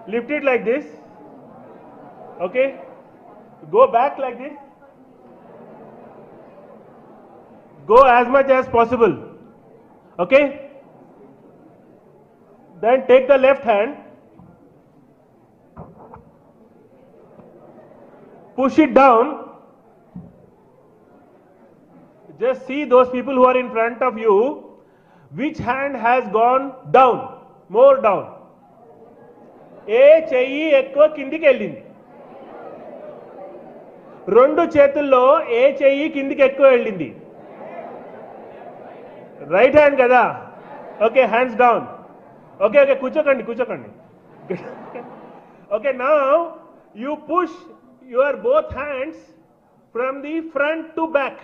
lift it like this. Okay. Go back like this. Go as much as possible. Okay. Then take the left hand. Push it down. Just see those people who are in front of you. Which hand has gone down? More down. ఏ చెయ్యి ఎక్కువ కిందికి వెళ్ళింది రెండు చేతుల్లో ఏ చెయ్యి కిందికి ఎక్కువ వెళ్ళింది రైట్ హ్యాండ్ కదా okay hands down okay okay కూర్చోకండి కూర్చోకండి ఓకే నా you push your both hands from the front to back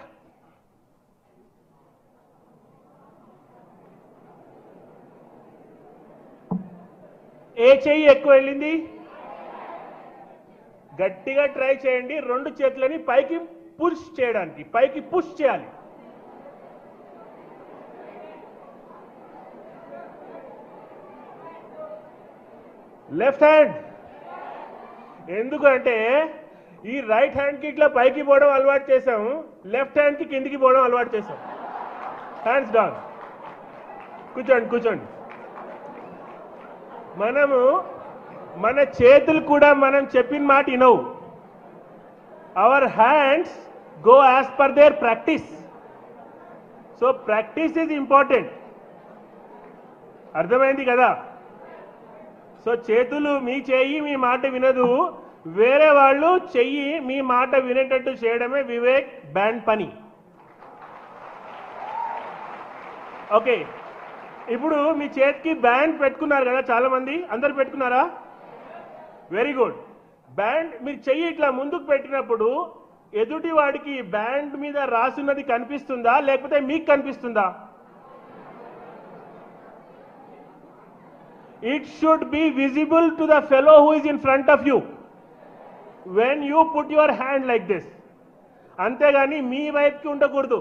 ఏ చెయ్యి ఎక్కువ వెళ్ళింది గట్టిగా ట్రై చేయండి రెండు చేతులని పైకి పుష్ చేయడానికి పైకి పుష్ చేయాలి లెఫ్ట్ హ్యాండ్ ఎందుకంటే ఈ రైట్ హ్యాండ్కి ఇట్లా పైకి పోవడం అలవాటు చేసాము లెఫ్ట్ హ్యాండ్కి కిందికి పోవడం అలవాటు చేసాం హ్యాండ్స్ డౌన్ కూర్చోండి కూర్చోండి మనము మన చేతులు కూడా మనం చెప్పిన మాట వినవు our hands go as per their practice so practice is important అర్థమైంది కదా సో చేతులు మీ చెయ్యి మీ మాట వినదు వేరే వాళ్ళు చెయ్యి మీ మాట వినేటట్టు చేయడమే వివేక్ బ్యాండ్ పని ఓకే ఇప్పుడు మీ చేతికి బ్యాండ్ పెట్టుకున్నారు కదా చాలా మంది అందరు పెట్టుకున్నారా వెరీ గుడ్ బ్యాండ్ మీరు చెయ్యి ఇట్లా ముందుకు పెట్టినప్పుడు ఎదుటి వాడికి బ్యాండ్ మీద రాసున్నది కనిపిస్తుందా లేకపోతే మీకు కనిపిస్తుందా it should be visible to the fellow who is in front of you when you put your hand like this అంతేగాని మీ వైపుకి ఉండకూడదు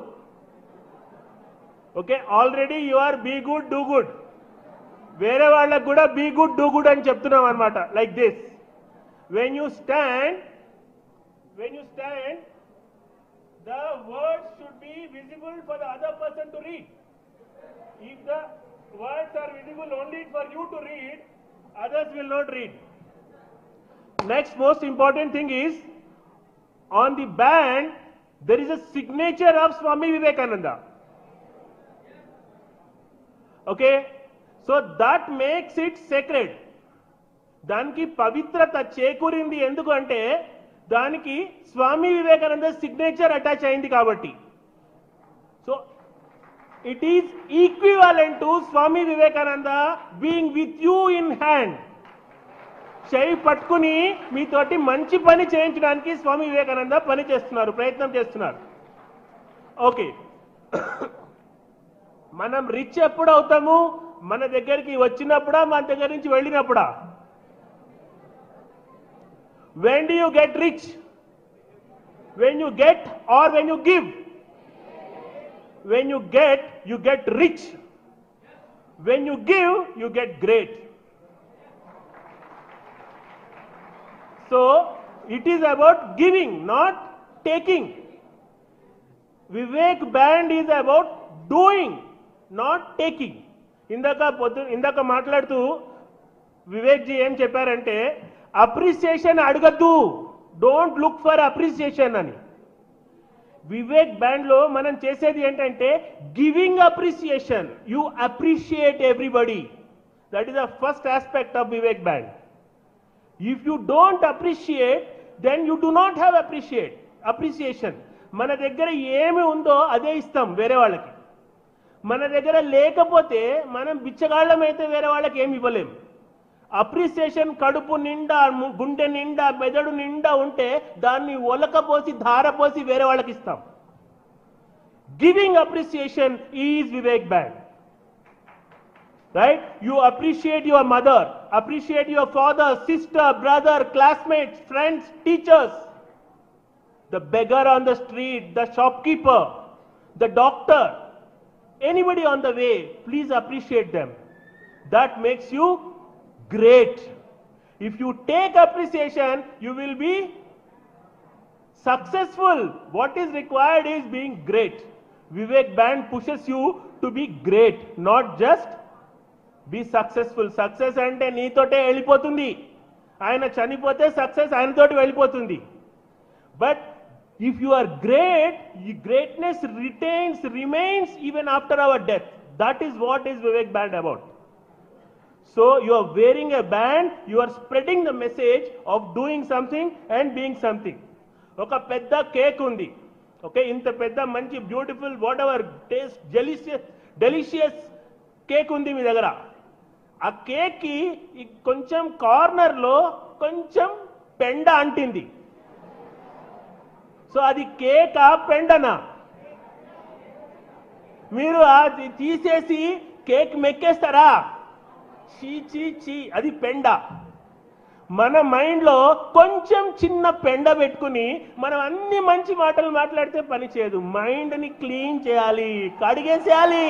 okay already you are be good do good వేరే వాళ్ళకు కూడా బీ గుడ్ డూ గుడ్ అని చెప్తున్నాం అనమాట like this when you stand when you stand the words should be visible for the other person to read if the words are visible only for you to read others will not read next most important thing is on the band there is a signature of Swami Vivekananda okay so that makes it sacred దానికి పవిత్రత చేకూరింది ఎందుకు అంటే దానికి స్వామి Vivekananda signature attach అయింది కాబట్టి so it is equivalent to Swami Vivekananda being with you in hand చేయి పట్టుకుని మీతోటి మంచి పని చేయించడానికి స్వామి వివేకానంద పని చేస్తున్నారు ప్రయత్నం చేస్తున్నారు ఓకే మనం రిచ్ ఎప్పుడు అవుతాము మన దగ్గరికి వచ్చినప్పుడా మన దగ్గర నుంచి వెళ్ళినప్పుడా when do you get rich when you get or when you give when you get you get rich when you give you get great so it is about giving not taking Vivek band is about doing not taking ఇందాక పొద్దు ఇందాక మాట్లాడుతూ Vivek G ఏం చెప్పారంటే appreciation అడగద్దు don't look for appreciation అని Vivek band లో మనం చేసేది ఏంటంటే giving appreciation you appreciate everybody that is the first aspect of Vivek band if you don't appreciate then you do not have appreciate appreciation మన దగ్గర ఏమి ఉందో అదే ఇస్తాం వేరే వాళ్ళకి మన దగ్గర లేకపోతే మనం బిచ్చగాళ్ళం అయితే వేరే వాళ్ళకి ఏమి ఇవ్వలేం అప్రిసియేషన్ కడుపు నిండా ము- గుండె నిండా మెదడు నిండా ఉంటే దాన్ని ఒలకపోసి ధారపోసి వేరే వాళ్ళకి ఇస్తాం giving appreciation is Vivek band right? You appreciate your mother, appreciate your father, sister, brother, classmates, friends, teachers, the beggar on the street, the shopkeeper, the doctor, anybody on the way, please appreciate them. That makes you great. If you take appreciation, you will be successful. What is required is being great. Vivek Band pushes you to be great, not just be successful. Success అంటే నీతోటే వెళ్ళిపోతుంది ఆయన చనిపోతే success ఆయనతోటి వెళ్ళిపోతుంది but if you are great ఈ greatness retains remains even after our death that is what is Vivek band about so you are wearing a band you are spreading the message of doing something and being something ఒక పెద్ద cake ఉంది okay ఇంత పెద్ద మంచి beautiful whatever taste delicious delicious cake ఉంది మీ దగ్గర ఆ కేక్కి ఈ కొంచెం కార్నర్లో కొంచెం పెండ అంటింది సో అది కేకా పెండనా మీరు అది తీసేసి కేక్ మెక్కేస్తారా చీ చీ చీ అది పెండ మన మైండ్లో కొంచెం చిన్న పెండ పెట్టుకుని మనం అన్ని మంచి మాటలు మాట్లాడితే పని చేయదు మైండ్ని క్లీన్ చేయాలి కడిగేసేయాలి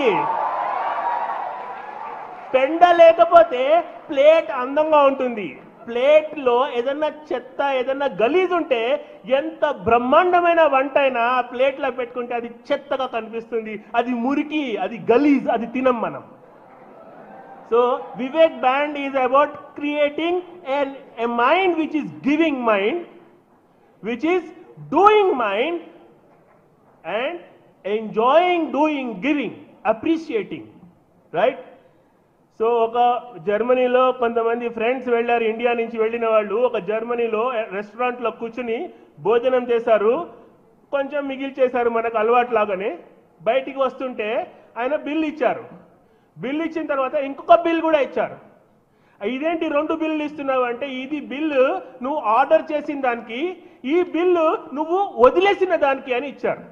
పెండ లేకపోతే ప్లేట్ అందంగా ఉంటుంది ప్లేట్లో ఏదన్నా చెత్త ఏదన్నా గలీజ్ ఉంటే ఎంత బ్రహ్మాండమైన వంట అయినా ఆ ప్లేట్లో పెట్టుకుంటే అది చెత్తగా కనిపిస్తుంది అది మురికి అది గలీజ్ అది తినం మనం so Vivek band is about creating a mind which is giving mind which is doing mind and enjoying doing giving appreciating right so ఒక జర్మనీలో కొంతమంది ఫ్రెండ్స్ వెళ్ళారు ఇండియా నుంచి వెళ్ళిన వాళ్ళు ఒక జర్మనీలో రెస్టారెంట్లో కూర్చుని భోజనం చేశారు కొంచెం మిగిల్చేశారు మనకు అలవాటు లాగానే బయటికి వస్తుంటే ఆయన బిల్ ఇచ్చారు బిల్ ఇచ్చిన తర్వాత ఇంకొక బిల్ కూడా ఇచ్చారు ఇదేంటి రెండు బిల్లు ఇస్తున్నావు అంటే ఇది బిల్లు నువ్వు ఆర్డర్ చేసిన దానికి ఈ బిల్లు నువ్వు వదిలేసిన దానికి అని ఇచ్చారు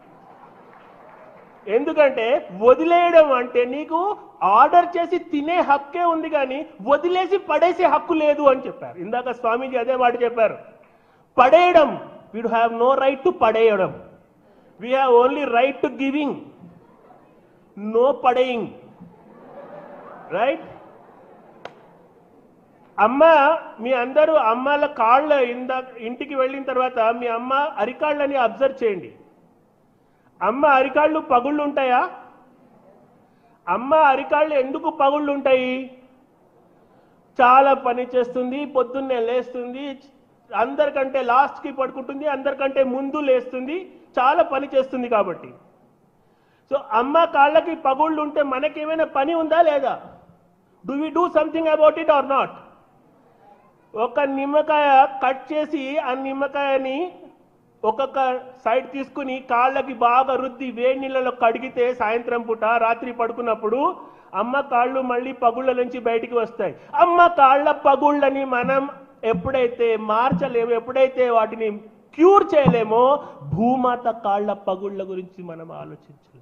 ఎందుకంటే వదిలేయడం అంటే నీకు ఆర్డర్ చేసి తినే హక్కే ఉంది కానీ వదిలేసి పడేసే హక్కు లేదు అని చెప్పారు ఇందాక స్వామీజీ అదే మాట చెప్పారు పడేయడం we have no right to పడేయడం we have only right to giving no పడేయింగ్ రైట్ అమ్మ మీ అందరూ అమ్మాల కాళ్ళ ఇందా ఇంటికి వెళ్ళిన తర్వాత మీ అమ్మ అరికాళ్ళని అబ్జర్వ్ చేయండి అమ్మ అరికాళ్ళు పగుళ్ళు ఉంటాయా అమ్మ అరికాళ్ళు ఎందుకు పగుళ్ళు ఉంటాయి చాలా పని చేస్తుంది పొద్దున్నే లేస్తుంది అందరికంటే లాస్ట్కి పడుకుంటుంది అందరికంటే ముందు లేస్తుంది చాలా పని చేస్తుంది కాబట్టి సో అమ్మ కాళ్ళకి పగుళ్ళు ఉంటే మనకేమైనా పని ఉందా లేదా do we do something about it or not ఒక నిమ్మకాయ కట్ చేసి ఆ నిమ్మకాయని ఒక్కొక్క సైడ్ తీసుకుని కాళ్ళకి బాగా రుద్ది వేడి నీళ్ళలో కడిగితే సాయంత్రం పూట రాత్రి పడుకున్నప్పుడు అమ్మ కాళ్ళు మళ్ళీ పగుళ్ళ నుంచి బయటికి వస్తాయి అమ్మ కాళ్ళ పగుళ్ళని మనం ఎప్పుడైతే మార్చలేమో ఎప్పుడైతే వాటిని క్యూర్ చేయలేమో భూమాత కాళ్ళ పగుళ్ళ గురించి మనం ఆలోచించలేము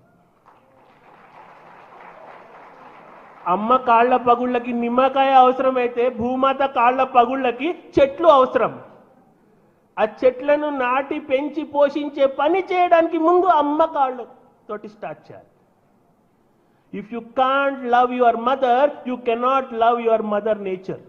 అమ్మ కాళ్ళ పగుళ్ళకి నిమ్మకాయ అవసరమైతే భూమాత కాళ్ళ పగుళ్ళకి చెట్లు అవసరం ఆ చెట్లను నాటి పెంచి పోషించే పని చేయడానికి ముందు అమ్మ కాళ్ళు తోటి స్టార్ట్ చేయాలి if you can't love your mother you cannot love your mother nature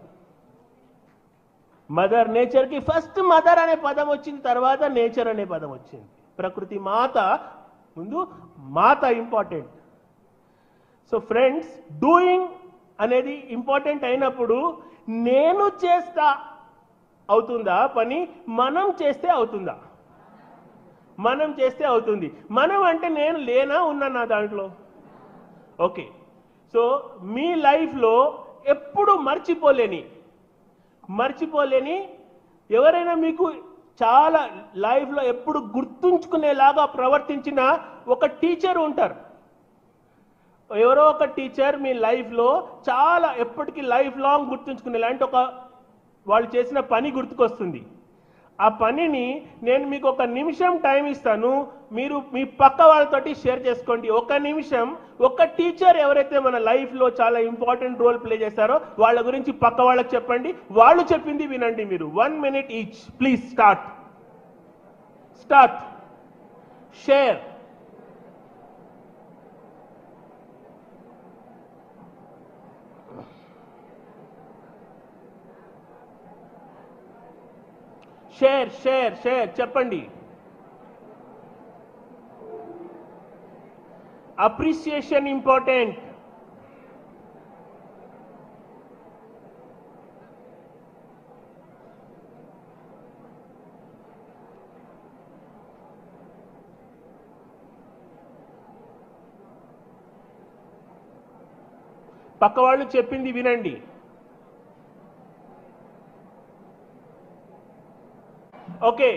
mother నేచర్కి ఫస్ట్ మదర్ అనే పదం వచ్చింది తర్వాత నేచర్ అనే పదం వచ్చింది ప్రకృతి మాత ముందు మాత ఇంపార్టెంట్ సో ఫ్రెండ్స్ డూయింగ్ అనేది ఇంపార్టెంట్ అయినప్పుడు నేను చేస్తా అవుతుందా పని మనం చేస్తే అవుతుందా మనం చేస్తే అవుతుంది మనం అంటే నేను లేనా ఉన్నా నా దాంట్లో ఓకే సో మీ లైఫ్లో ఎప్పుడు మర్చిపోలేని మర్చిపోలేని ఎవరైనా మీకు చాలా లైఫ్లో ఎప్పుడు గుర్తుంచుకునేలాగా ప్రవర్తించిన ఒక టీచర్ ఉంటారు ఎవరో ఒక టీచర్ మీ లైఫ్లో చాలా ఎప్పటికీ లైఫ్ లాంగ్ గుర్తుంచుకునే లాంటి ఒక వాళ్ళు చేసిన పని గుర్తుకొస్తుంది ఆ పనిని నేను మీకు ఒక నిమిషం టైం ఇస్తాను మీరు మీ పక్క వాళ్ళతోటి షేర్ చేసుకోండి ఒక నిమిషం ఒక టీచర్ ఎవరైతే మన లైఫ్లో చాలా ఇంపార్టెంట్ రోల్ ప్లే చేశారో వాళ్ళ గురించి పక్క వాళ్ళకి చెప్పండి వాళ్ళు చెప్పింది వినండి మీరు one minute each please start start share share share share చెప్పండి అప్రిసియేషన్ ఇంపార్టెంట్ పక్క వాళ్ళు చెప్పింది వినండి ఓకే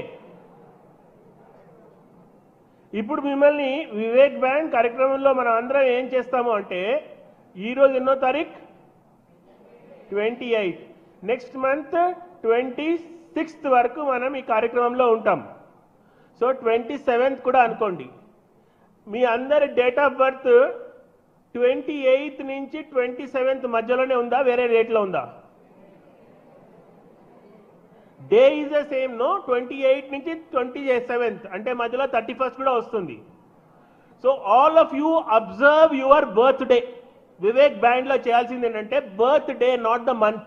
ఇప్పుడు మిమ్మల్ని వివేక్ బ్యాండ్ కార్యక్రమంలో మనం అందరం ఏం చేస్తాము అంటే ఈరోజు ఎన్నో తారీఖు twenty eight next month twenty sixth వరకు మనం ఈ కార్యక్రమంలో ఉంటాం సో ట్వంటీ సెవెంత్ కూడా అనుకోండి మీ అందరి date of birth twenty eighth నుంచి ట్వంటీ సెవెంత్ మధ్యలోనే ఉందా వేరే డేట్లో ఉందా day is the same no twenty eight నుంచి ట్వంటీ సెవెంత్ అంటే మధ్యలో థర్టీ ఫస్ట్ కూడా వస్తుంది so all of you observe your birthday Vivek band లో చేయాల్సింది ఏంటంటే birthday not the month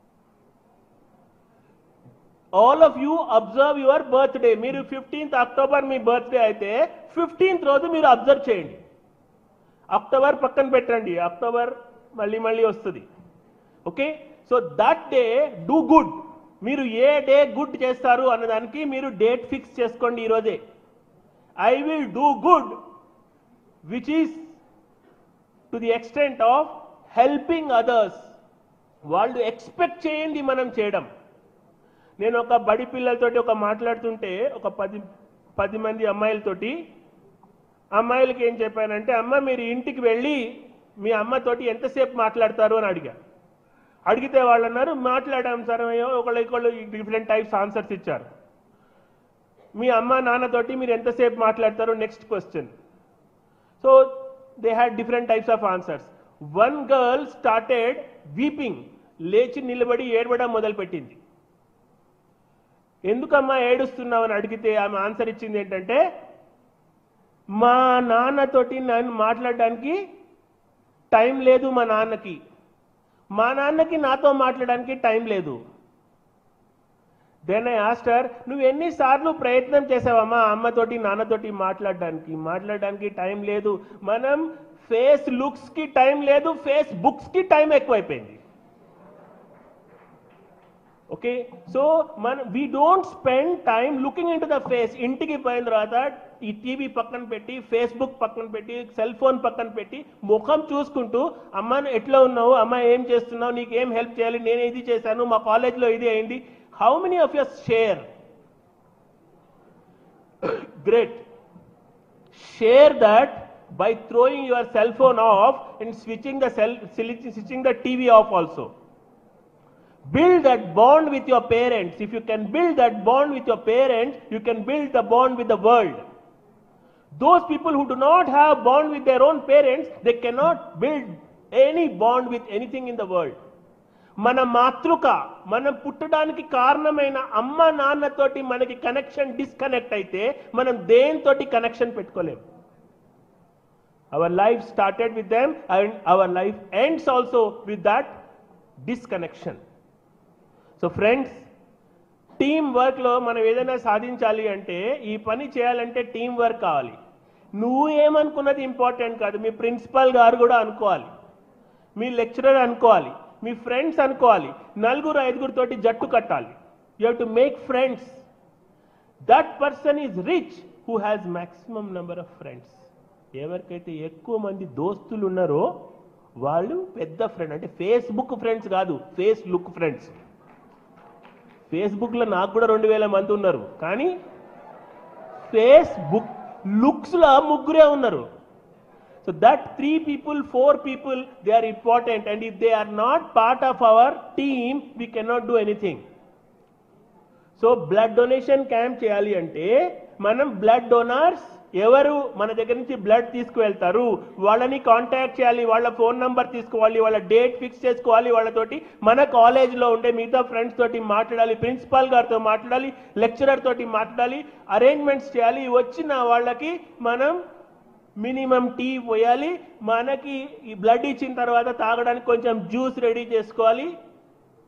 all of you observe your birthday మీరు fifteenth October మీ బర్త్ డే అయితే ఫిఫ్టీన్త్ రోజు మీరు అబ్జర్వ్ చేయండి అక్టోబర్ పక్కన పెట్టండి అక్టోబర్ మళ్ళీ మళ్ళీ వస్తుంది okay so that day do good మీరు ఏ డే గుడ్ చేస్తారు అన్నదానికి మీరు డేట్ ఫిక్స్ చేసుకోండి ఈరోజే I will do good which is to the extent of helping others వాళ్ళు ఎక్స్పెక్ట్ చేయండి మనం చేయడం నేను ఒక బడి పిల్లలతోటి ఒక మాట్లాడుతుంటే ఒక పది పది మంది అమ్మాయిలతోటి అమ్మాయిలకి ఏం చెప్పానంటే అమ్మ మీరు ఇంటికి వెళ్ళి మీ అమ్మతోటి ఎంతసేపు మాట్లాడతారు అని అడిగా అడిగితే వాళ్ళు అన్నారు మాట్లాడాం సార్ ఒకళ్ళు ఒకళ్ళు డిఫరెంట్ టైప్స్ ఆన్సర్స్ ఇచ్చారు మీ అమ్మ నాన్నతోటి మీరు ఎంతసేపు మాట్లాడతారు next question so they had different types of answers one girl started weeping లేచి నిలబడి ఏడవడం మొదలుపెట్టింది ఎందుకమ్మా ఏడుస్తున్నావు అని అడిగితే ఆమె ఆన్సర్ ఇచ్చింది ఏంటంటే మా నాన్నతోటి నేను మాట్లాడడానికి టైం లేదు మా నాన్నకి మా నాన్నకి నాతో మాట్లాడడానికి టైం లేదు దెన్ ఐ ఆస్టర్ నువ్వు ఎన్నిసార్లు ప్రయత్నం చేసావమ్మా అమ్మతోటి నాన్నతోటి మాట్లాడడానికి మాట్లాడడానికి టైం లేదు మనం ఫేస్ లుక్స్ కి టైం లేదు ఫేస్ బుక్స్ కి టైం ఎక్కువైపోయింది ఓకే సో మన we don't spend time looking into the face ఇంటికి పోయిన తర్వాత ఈ టీవీ పక్కన పెట్టి ఫేస్బుక్ పక్కన పెట్టి సెల్ ఫోన్ పక్కన పెట్టి ముఖం చూసుకుంటూ అమ్మ ఎట్లా ఉన్నావు అమ్మ ఏం చేస్తున్నావు నీకు ఏం హెల్ప్ చేయాలి నేను ఇది చేశాను మా కాలేజ్లో ఇది అయింది how many of your share great share that by throwing your cell phone off and switching the cell switching the TV off also. Build that bond with your parents. If you can build that bond with your parents, you can build the bond with the world. Those people who do not have bond with their own parents, they cannot build any bond with anything in the world. మన మాతృక మనం పుట్టడానికి కారణమైన అమ్మ నాన్నతోటి మనకి connection disconnect అయితే మనం దేనితోటి కనెక్షన్ పెట్టుకోలేము Our life started with them and our life ends also with that disconnection. So friends team వర్క్లో మనం ఏదైనా సాధించాలి అంటే ఈ పని చేయాలంటే టీం వర్క్ కావాలి నువ్వు ఏమనుకున్నది ఇంపార్టెంట్ కాదు మీ ప్రిన్సిపల్ గారు కూడా అనుకోవాలి మీ లెక్చరర్ అనుకోవాలి మీ ఫ్రెండ్స్ అనుకోవాలి నలుగురు ఐదుగురితోటి జట్టు కట్టాలి you have to make friends that person is rich who has maximum number of friends ఎవరికైతే ఎక్కువ మంది దోస్తులు ఉన్నారో వాళ్ళు పెద్ద ఫ్రెండ్ అంటే ఫేస్బుక్ ఫ్రెండ్స్ కాదు ఫేస్ లుక్ ఫ్రెండ్స్ ఫేస్బుక్లో నాకు కూడా రెండు వేల మంది ఉన్నారు కానీ ఫేస్బుక్ లుక్స్లో ముగ్గురే ఉన్నారు so that three people four people they are important and if they are not part of our team we cannot do anything so blood donation camp చేయాలి అంటే మనం బ్లడ్ డోనర్స్ ఎవరు మన దగ్గర నుంచి బ్లడ్ తీసుకువెళ్తారు వాళ్ళని కాంటాక్ట్ చేయాలి వాళ్ళ ఫోన్ నంబర్ తీసుకోవాలి వాళ్ళ డేట్ ఫిక్స్ చేసుకోవాలి వాళ్ళతోటి మన కాలేజ్లో ఉండే మిగతా ఫ్రెండ్స్ తోటి మాట్లాడాలి ప్రిన్సిపాల్ గారితో మాట్లాడాలి లెక్చరర్ తోటి మాట్లాడాలి అరేంజ్మెంట్స్ చేయాలి వచ్చిన వాళ్ళకి మనం మినిమం టీ పోయాలి మనకి ఈ బ్లడ్ ఇచ్చిన తర్వాత తాగడానికి కొంచెం జ్యూస్ రెడీ చేసుకోవాలి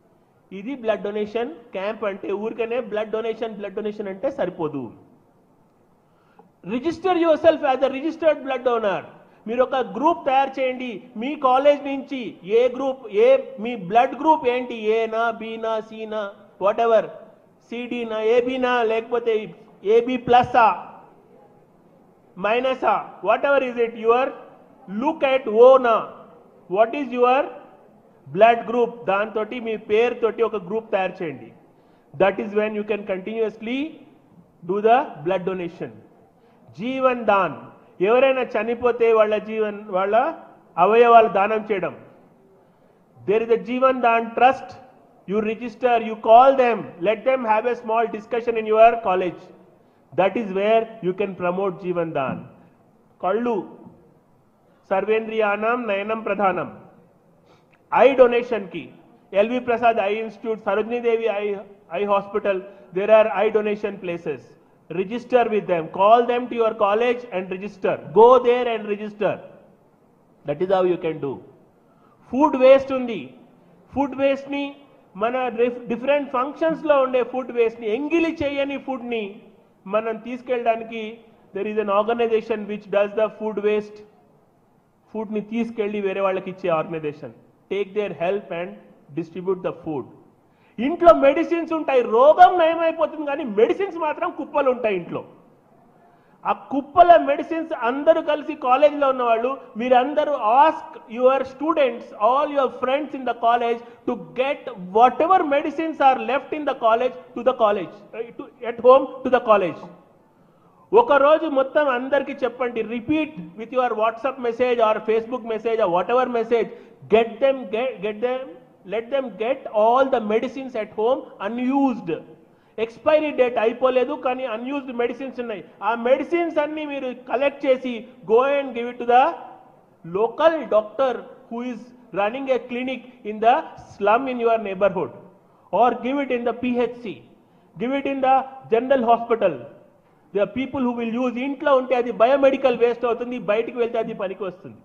ఇది బ్లడ్ డొనేషన్ క్యాంప్ అంటే ఊరికనే బ్లడ్ డొనేషన్ బ్లడ్ డొనేషన్ అంటే సరిపోదు register yourself as a registered blood donor మీరు ఒక గ్రూప్ తయారు చేయండి మీ కాలేజ్ నుంచి ఏ గ్రూప్ ఏ మీ బ్లడ్ గ్రూప్ ఏంటి ఏనా బీనా సీనా వాట్ ఎవర్ సిడీనా ఏబీనా లేకపోతే ఏబీ ప్లస్సా మైనసా whatever is it your look at ఓనా what is your blood group దాంతో మీ పేరుతోటి ఒక గ్రూప్ తయారు చేయండి that is when you can continuously do the blood donation Jeevan దాన్ ఎవరైనా చనిపోతే వాళ్ళ జీవన్ వాళ్ళ అవయవాలు దానం చేయడం there is a Jeevan Daan trust you register you call them let them have a small discussion in your college that is where you can promote Jeevan Daan కళ్ళు సర్వేంద్రియానం నయనం ప్రధానం ఐ డొనేషన్ కి L V Prasad eye institute Sarojini Devi eye eye hospital there are eye donation places register with them call them to your college and register go there and register that is how you can do food waste ఉంది food waste ని మన different functions లో ఉండే food waste ని ఎంగిలి చేయని food ని మనం తీసుకెళ్ళడానికి there is an organization which does the food waste food ని తీసుకెళ్లి వేరే వాళ్ళకి ఇచ్చే organization take their help and distribute the food ఇంట్లో మెడిసిన్స్ ఉంటాయి రోగం నయమైపోతుంది కానీ మెడిసిన్స్ మాత్రం కుప్పలు ఉంటాయి ఇంట్లో ఆ కుప్పల మెడిసిన్స్ అందరూ కలిసి కాలేజీలో ఉన్న వాళ్ళు మీరందరూ ask your students all your friends in the college to get whatever medicines are left in the college to the college at home to the college ఒక రోజు మొత్తం అందరికి చెప్పండి repeat with your WhatsApp message or Facebook message or whatever message get them get them let them get all the medicines at home unused expiry date అయిపోలేదు కానీ unused medicines ఉన్నాయి ఆ medicines అన్ని మీరు కలెక్ట్ చేసి go and give it to the local doctor who is running a clinic in the slum in your neighbourhood or give it in the PHC give it in the general hospital the people who will use ఇంట్లో ఉంటే అది biomedical waste అవుతుంది బయటికి వెళ్తే అది పనికి వస్తుంది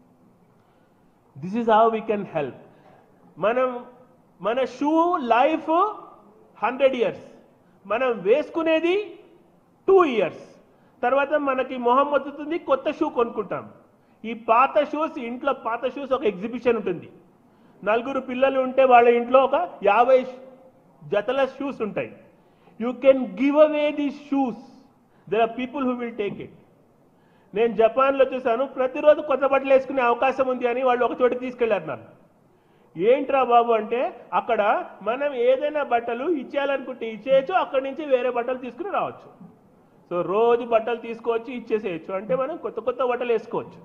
this is how we can help మనం మన షూ లైఫ్ హండ్రెడ్ ఇయర్స్ మనం వేసుకునేది టూ ఇయర్స్ తర్వాత మనకి మొహం వస్తుంది కొత్త షూ కొనుక్కుంటాం ఈ పాత షూస్ ఇంట్లో పాత షూస్ ఒక ఎగ్జిబిషన్ ఉంటుంది నలుగురు పిల్లలు ఉంటే వాళ్ళ ఇంట్లో ఒక యాభై జతల షూస్ ఉంటాయి you can give away the shoes there are people who will take it నేను జపాన్లో చూశాను ప్రతిరోజు కొత్త బట్టలు వేసుకునే అవకాశం ఉంది అని వాళ్ళు ఒక చోటికి తీసుకెళ్లారు నన్ను ఏంట్రా బాబు అంటే అక్కడ మనం ఏదైనా బట్టలు ఇచ్చేయాలనుకుంటే ఇచ్చేయచ్చు అక్కడి నుంచి వేరే బట్టలు తీసుకుని రావచ్చు సో రోజు బట్టలు తీసుకొచ్చి ఇచ్చేసేయచ్చు అంటే మనం కొత్త కొత్త బట్టలు వేసుకోవచ్చు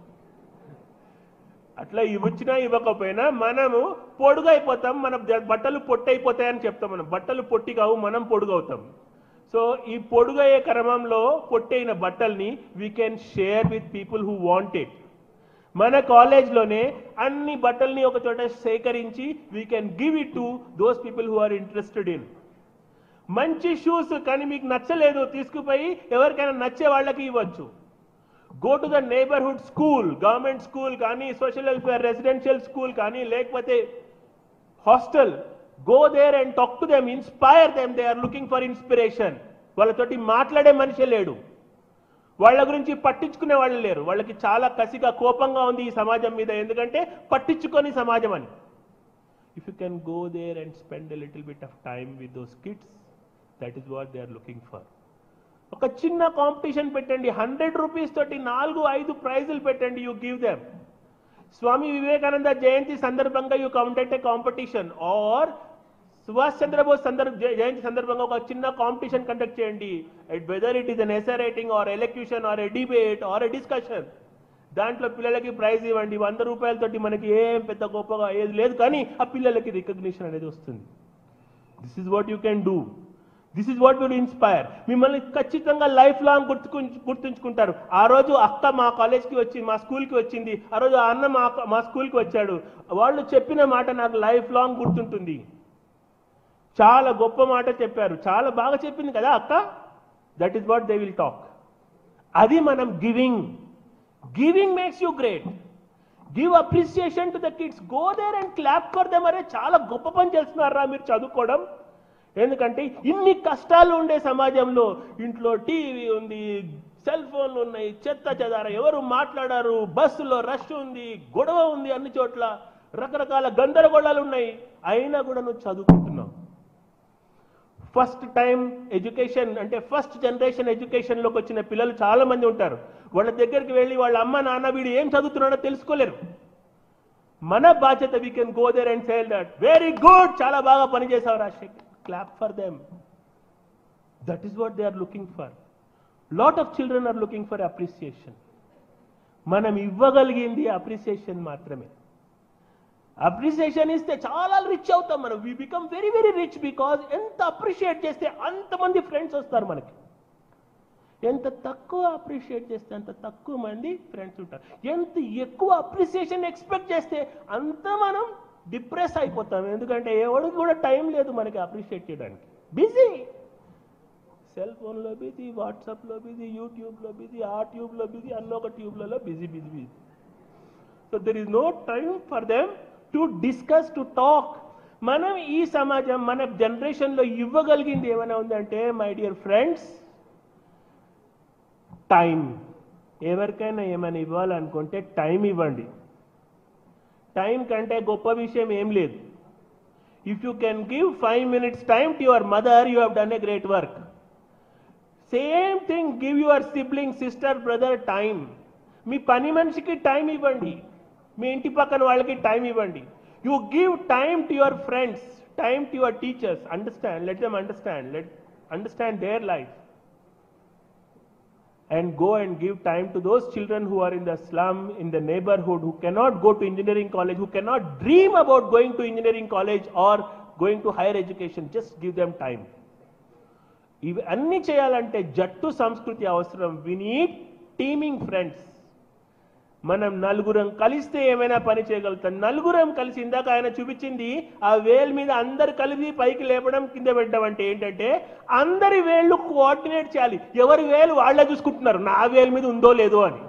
అట్లా ఇవ్వచ్చినా ఇవ్వకపోయినా మనము పొడుగు అయిపోతాం మన జ- బట్టలు పొట్టి అయిపోతాయని చెప్తాం మనం బట్టలు పొట్టి కావు మనం పొడుగు అవుతాం సో ఈ పొడుగయ్యే క్రమంలో పొట్టైన బట్టల్ని we can share with people who want it మన కాలేజ్లోనే అన్ని బట్టల్ని ఒక చోట సేకరించి we can give it to those people who are interested in మంచి షూస్ కానీ మీకు నచ్చలేదు తీసుకుపోయి ఎవరికైనా నచ్చే వాళ్ళకి ఇవ్వచ్చు go to the neighbourhood school government school కానీ సోషల్ వెల్ఫేర్ రెసిడెన్షియల్ స్కూల్ కానీ లేకపోతే hostel go there and talk to them inspire them they are looking for inspiration వాళ్ళతోటి మాట్లాడే మనిషి లేడు వాళ్ళ గురించి పట్టించుకునే వాళ్ళు లేరు వాళ్ళకి చాలా కసిగా కోపంగా ఉంది ఈ సమాజం మీద ఎందుకంటే పట్టించుకొని సమాజం అని if you can go there and spend a little bit of time with those kids that is what they are looking for ఒక చిన్న కాంపిటీషన్ పెట్టండి హండ్రెడ్ రూపీస్ తోటి నాలుగు ఐదు ప్రైజులు పెట్టండి you give them Swami Vivekananda జయంతి సందర్భంగా you counted a competition or Subhash Chandrabose సందర్భ జయ- జయంతి సందర్భంగా ఒక చిన్న కాంపిటీషన్ కండక్ట్ చేయండి whether it is an essay writing or elocution or a debate or a discussion దాంట్లో పిల్లలకి ప్రైజ్ ఇవ్వండి వంద రూపాయలతోటి మనకి ఏం పెద్ద గొప్పగా ఏది లేదు కానీ ఆ పిల్లలకి రికగ్నిషన్ అనేది వస్తుంది this is what you can do this is what will inspire మిమ్మల్ని ఖచ్చితంగా లైఫ్ లాంగ్ గుర్తుకు గుర్తుంచుకుంటారు ఆ రోజు అక్క మా కాలేజ్కి వచ్చి మా స్కూల్కి వచ్చింది ఆ రోజు ఆ అన్న మా మా స్కూల్కి వచ్చాడు వాళ్ళు చెప్పిన మాట నాకు లైఫ్ లాంగ్ గుర్తుంటుంది చాలా గొప్ప మాట చెప్పారు చాలా బాగా చెప్పింది కదా అక్క that is what they will talk అది మనం giving giving makes you great give appreciation to the kids go there and clap for them అరే చాలా గొప్ప పని చేస్తున్నారా మీరు చదువుకోవడం ఎందుకంటే ఇన్ని కష్టాలు ఉండే సమాజంలో ఇంట్లో టీవీ ఉంది సెల్ ఫోన్లు ఉన్నాయి చెత్త చెదార ఎవరు మాట్లాడారు బస్సులో రష్ ఉంది గొడవ ఉంది అన్ని చోట్ల రకరకాల గందరగోళాలు ఉన్నాయి అయినా కూడా నువ్వు చదువుకుంటున్నావు ఫస్ట్ టైం ఎడ్యుకేషన్ అంటే ఫస్ట్ జనరేషన్ ఎడ్యుకేషన్లోకి వచ్చిన పిల్లలు చాలా మంది ఉంటారు వాళ్ళ దగ్గరికి వెళ్ళి వాళ్ళ అమ్మ నాన్న వీడు ఏం చదువుతున్నాడో తెలుసుకోలేరు మన బాధ్యత we can go there and sale that very good చాలా బాగా పనిచేసావు Rajasekhar clap for them that is what they are looking for lot of children are looking for appreciation మనం ఇవ్వగలిగింది అప్రిసియేషన్ మాత్రమే అప్రిసియేషన్ ఇస్తే చాలా రిచ్ అవుతాం మనం we become very very rich because ఎంత అప్రిషియేట్ చేస్తే అంతమంది ఫ్రెండ్స్ వస్తారు మనకి ఎంత తక్కువ అప్రిషియేట్ చేస్తే అంత తక్కువ మంది ఫ్రెండ్స్ ఉంటారు ఎంత ఎక్కువ అప్రిసియేషన్ ఎక్స్పెక్ట్ చేస్తే అంత మనం డిప్రెస్ అయిపోతాం ఎందుకంటే ఎవరికి కూడా టైం లేదు మనకి అప్రిషియేట్ చేయడానికి బిజీ సెల్ ఫోన్లో బిజీ వాట్సాప్లో బిజీ యూట్యూబ్లో బిజీ ఆ ట్యూబ్లో బిజీ అన్నొక ట్యూబ్లలో busy busy busy so there is no time for them to discuss to talk మనం ఈ సమాజం మన జనరేషన్లో ఇవ్వగలిగింది ఏమైనా ఉందంటే మై డియర్ ఫ్రెండ్స్ టైం ఎవరికైనా ఏమైనా ఇవ్వాలనుకుంటే టైం ఇవ్వండి టైం కంటే గొప్ప విషయం ఏం లేదు if you can give five minutes time to your mother you have done a great work same thing give your sibling sister brother time మీ పని మనిషికి టైం ఇవ్వండి మీ ఇంటి పక్కన వాళ్ళకి టైం ఇవ్వండి you give time to your friends time to your teachers understand let them understand let understand their life and go and give time to those children who are in the slum, in the neighborhood, who cannot go to engineering college, who cannot dream about going to engineering college or going to higher education. Just give them time. ఇవి అన్ని చేయాలంటే జట్టు సంస్కృతి అవసరం we need teaming friends మనం నలుగురం కలిస్తే ఏమైనా పని చేయగలుగుతాం నలుగురం కలిసి ఇందాక ఆయన చూపించింది ఆ వేల్ మీద అందరు కలిపి పైకి లేపడం కింద పెట్టడం అంటే ఏంటంటే అందరి వేళ్ళు కోఆర్డినేట్ చేయాలి ఎవరి వేలు వాళ్ళే చూసుకుంటున్నారు నా వేలు మీద ఉందో లేదో అని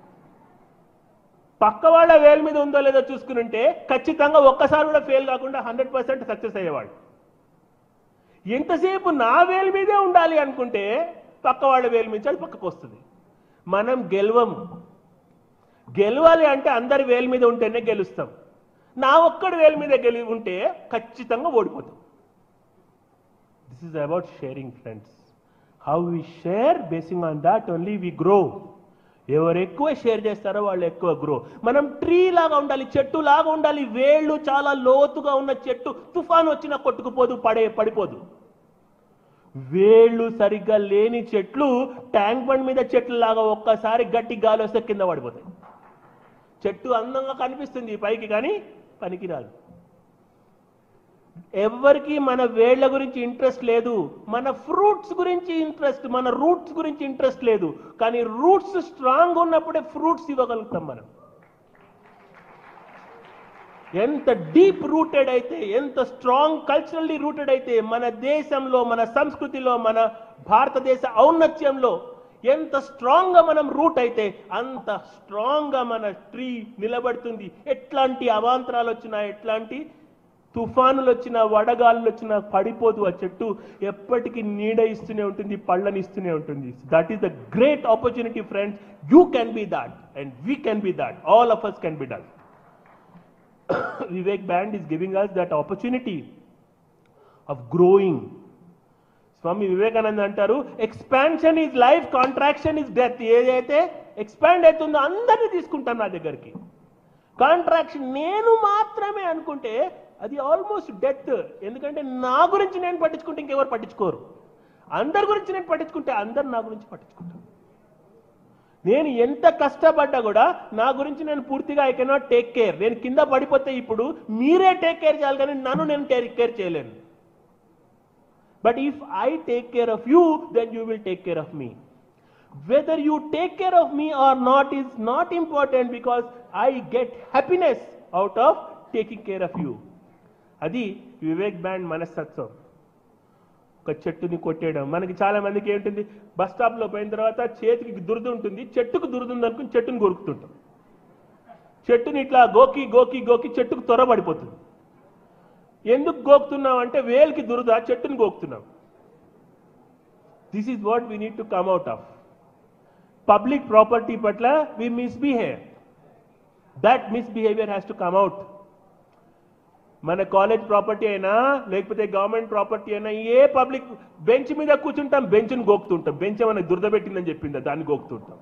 పక్క వాళ్ళ వేలు మీద ఉందో లేదో చూసుకుని ఉంటే ఖచ్చితంగా ఒక్కసారి కూడా ఫెయిల్ కాకుండా హండ్రెడ్ పర్సెంట్ సక్సెస్ అయ్యేవాడు ఎంతసేపు నా వేలు మీదే ఉండాలి అనుకుంటే పక్క వాళ్ళ వేలు మీద అది పక్కకు వస్తుంది మనం గెలవము గెలవాలి అంటే అందరి వేలు మీద ఉంటేనే గెలుస్తాం నా ఒక్కడి వేలు మీద గెలి ఉంటే ఖచ్చితంగా ఓడిపోతాం this is about sharing friends how we share basing on that only we grow ఎవరు ఎక్కువ షేర్ చేస్తారో వాళ్ళు ఎక్కువ గ్రో మనం ట్రీ లాగా ఉండాలి చెట్టు లాగా ఉండాలి వేళ్ళు చాలా లోతుగా ఉన్న చెట్టు తుఫాన్ వచ్చినా కొట్టుకుపోదు పడే పడిపోదు వేళ్ళు సరిగ్గా లేని చెట్లు ట్యాంక్ బండ్ మీద చెట్లు లాగా ఒక్కసారి గట్టి గాలి వస్తే కింద పడిపోతాయి చెట్టు అందంగా కనిపిస్తుంది పైకి కానీ పనికి రాదు ఎవరికి మన వేళ్ల గురించి ఇంట్రెస్ట్ లేదు మన ఫ్రూట్స్ గురించి ఇంట్రెస్ట్ మన రూట్స్ గురించి ఇంట్రెస్ట్ లేదు కానీ రూట్స్ స్ట్రాంగ్ ఉన్నప్పుడే ఫ్రూట్స్ ఇవ్వగలుగుతాం మనం ఎంత డీప్ రూటెడ్ అయితే ఎంత స్ట్రాంగ్ కల్చరల్లీ రూటెడ్ అయితే మన దేశంలో మన సంస్కృతిలో మన భారతదేశ ఔన్నత్యంలో ఎంత స్ట్రాంగ్ గా మనం రూట్ అయితే అంత స్ట్రాంగ్ గా మన ట్రీ నిలబడుతుంది ఎట్లాంటి అవాంతరాలు వచ్చినా ఎట్లాంటి తుఫానులు వచ్చినా వడగాలులు వచ్చినా పడిపోదు ఆ చెట్టు ఎప్పటికీ నీడ ఇస్తూనే ఉంటుంది పళ్ళని ఇస్తూనే ఉంటుంది that is the great opportunity friends you can be that and we can be that all of us can be done Vivek band is giving us that opportunity of growing Swami Vivekananda అంటారు expansion is life contraction is death ఏదైతే expand అవుతుందో అందరినీ తీసుకుంటాను నా దగ్గరికి contraction నేను మాత్రమే అనుకుంటే అది ఆల్మోస్ట్ డెత్ ఎందుకంటే నా గురించి నేను పట్టించుకుంటే ఇంకెవరు పట్టించుకోరు అందరి గురించి నేను పట్టించుకుంటే అందరు నా గురించి పట్టించుకుంటారు నేను ఎంత కష్టపడ్డా కూడా నా గురించి నేను పూర్తిగా ఐ కెనాట్ టేక్ కేర్ నేను కింద పడిపోతే ఇప్పుడు మీరే టేక్ కేర్ చేయాలి కానీ నన్ను నేను టేక్ కేర్ చేయలేను but if I take care of you then you will take care of me whether you take care of me or not is not important because I get happiness out of taking care of you. అది Vivek band మనస్తత్వం ఒక చెట్టుని కొట్టేయడం మనకి చాలా మందికి ఏంటుంది bus స్టాప్లో పోయిన తర్వాత చేతికి దురద ఉంటుంది చెట్టుకు దురద ఉంది అనుకుని చెట్టుని కొరుకుతుంటాం చెట్టుని ఇట్లా గోకి గోకి గోకి చెట్టుకు త్వర పడిపోతుంది ఎందుకు గోకుతున్నాం అంటే వేలికి దురద చెట్టుని గోకుతున్నాం this is what we need to come out of public property పట్ల we misbehave that misbehaviour has to come out మన కాలేజ్ ప్రాపర్టీ అయినా లేకపోతే గవర్నమెంట్ ప్రాపర్టీ అయినా ఏ పబ్లిక్ బెంచ్ మీద కూర్చుంటాం బెంచ్ని గోకుతుంటాం బెంచ్ ఏమైనా దురద పెట్టిందని చెప్పిందా దాన్ని గోకుతుంటాం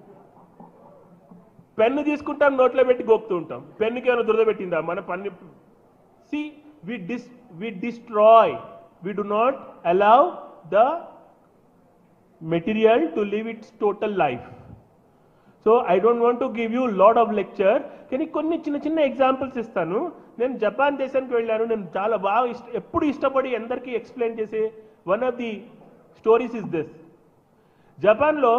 పెన్ను తీసుకుంటాం నోట్లో పెట్టి గోకుతూ ఉంటాం పెన్నుకి ఏమైనా దురద పెట్టిందా మన పన్ను see we dis we destroy we do not allow the material to live its total life so I don't want to give you lot of lecture కానీ కొన్ని చిన్న చిన్న ఎగ్జాంపుల్స్ ఇస్తాను నేను జపాన్ దేశానికి వెళ్ళాను నేను చాలా బాగా ఇష్ట ఎప్పుడు ఇష్టపడి అందరికీ ఎక్స్ప్లెయిన్ చేసే one of the stories is this జపాన్లో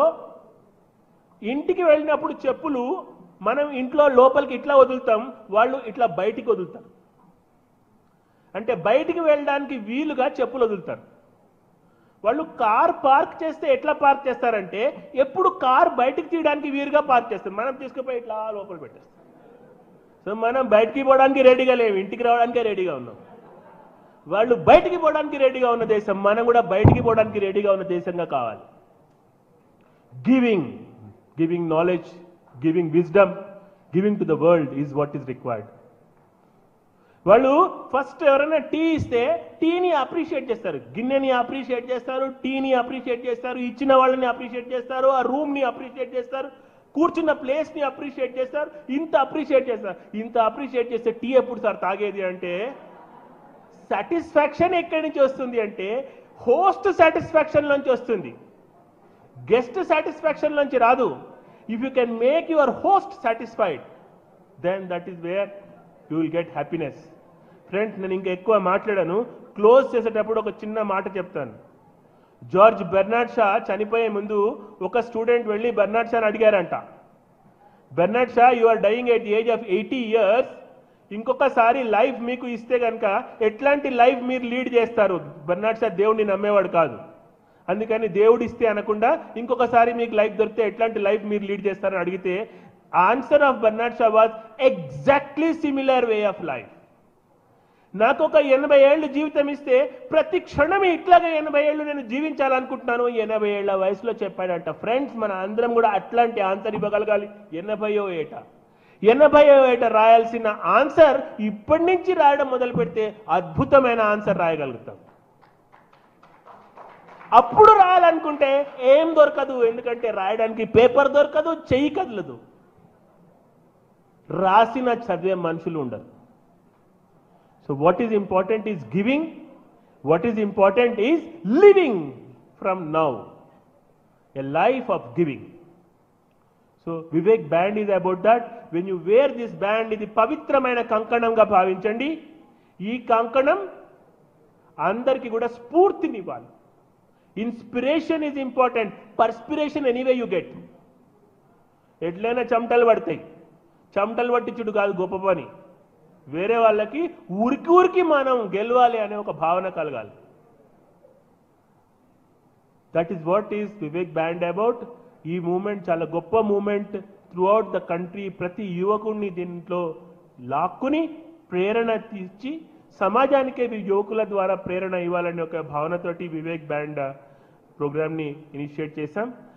ఇంటికి వెళ్ళినప్పుడు చెప్పులు మనం ఇంట్లో లోపలికి ఇట్లా వదులుతాం వాళ్ళు ఇట్లా బయటికి వదులుతారు అంటే బయటికి వెళ్ళడానికి వీలుగా చెప్పులు వదులుతారు వాళ్ళు కార్ పార్క్ చేస్తే ఎట్లా పార్క్ చేస్తారంటే ఎప్పుడు కార్ బయటికి తీయడానికి వీలుగా పార్క్ చేస్తారు మనం తీసుకుపోయి ఇట్లా లోపల పెట్టేస్తాం సో మనం బయటికి పోవడానికి రెడీగా లేవు ఇంటికి రావడానికే రెడీగా ఉన్నాం వాళ్ళు బయటికి పోవడానికి రెడీగా ఉన్న దేశం మనం కూడా బయటికి పోవడానికి రెడీగా ఉన్న దేశంగా కావాలి giving giving knowledge giving wisdom giving to the world is what is required వాళ్ళు ఫస్ట్ ఎవరైనా టీ ఇస్తే టీని అప్రిషియేట్ చేస్తారు గిన్నెని అప్రిషియేట్ చేస్తారు టీని అప్రిషియేట్ చేస్తారు ఇచ్చిన వాళ్ళని అప్రిషియేట్ చేస్తారు ఆ రూమ్ని అప్రిషియేట్ చేస్తారు కూర్చున్న ప్లేస్ని అప్రిషియేట్ చేస్తారు ఇంత అప్రిషియేట్ చేస్తారు ఇంత అప్రిషియేట్ చేస్తే టీ ఎప్పుడు సార్ తాగేది అంటే సాటిస్ఫాక్షన్ ఎక్కడి నుంచి వస్తుంది అంటే హోస్ట్ సాటిస్ఫాక్షన్ నుంచి వస్తుంది గెస్ట్ సాటిస్ఫాక్షన్ నుంచి రాదు if you can make your host satisfied then that is where you will get happiness friends నేను ఇంకా ఎక్కువ మాట్లాడాను క్లోజ్ చేసేటప్పుడు ఒక చిన్న మాట చెప్తాను జార్జ్ బెర్నాడ్ షా చనిపోయే ముందు ఒక స్టూడెంట్ వెళ్ళి బెర్నాడ్ షాని అడిగారంట Bernard Shaw you are dying at age of eighty years ఇంకొకసారి లైఫ్ మీకు ఇస్తే కనుక ఎట్లాంటి లైఫ్ మీరు లీడ్ చేస్తారు బెర్నాడ్ షా దేవుడిని నమ్మేవాడు కాదు అందుకని దేవుడు ఇస్తే అనకుండా ఇంకొకసారి మీకు లైఫ్ దొరికితే ఎట్లాంటి లైఫ్ మీరు లీడ్ చేస్తారని అడిగితే answer of Bernard Shaw was exactly similar way of life నాకు ఒక ఎనభై ఏళ్ళు జీవితం ఇస్తే ప్రతి క్షణం ఇట్లాగే ఎనభై ఏళ్ళు నేను జీవించాలనుకుంటున్నాను ఎనభై ఏళ్ల వయసులో చెప్పాడంట ఫ్రెండ్స్ మన అందరం కూడా అట్లాంటి ఆన్సర్ ఇవ్వగలగాలి ఎనభయో ఏట ఎనభయో ఏట రాయాల్సిన ఆన్సర్ ఇప్పటి నుంచి రాయడం మొదలు పెడితే అద్భుతమైన ఆన్సర్ రాయగలుగుతాం అప్పుడు రాయాలనుకుంటే ఏం దొరకదు ఎందుకంటే రాయడానికి పేపర్ దొరకదు చెయ్యి కదలదు రాసిన చదివే మనుషులు ఉండరు so what is important is giving what is important is living from now a life of giving so Vivek band is about that when you wear this band ఇది పవిత్రమైన కంకణంగా భావించండి ఈ కంకణం అందరికీ కూడా స్ఫూర్తినివ్వాలి inspiration is important perspiration anyway you get ఎట్లయినా చెమటలు పడతాయి చెమటలు పట్టించుడు కాదు గొప్ప పని వేరే వాళ్ళకి ఊరికి ఊరికి మనం గెలవాలి అనే ఒక భావన కలగాలి that is what is Vivek band about ఈ మూమెంట్ చాలా గొప్ప మూమెంట్ త్రూఅవుట్ ద కంట్రీ ప్రతి యువకుడిని దీంట్లో లాక్కుని ప్రేరణ ఇచ్చి సమాజానికే ఈ యువకుల ద్వారా ప్రేరణ ఇవ్వాలనే ఒక భావనతోటి వివేక్ బ్యాండ్ ప్రోగ్రామ్ని ఇనిషియేట్ చేశాం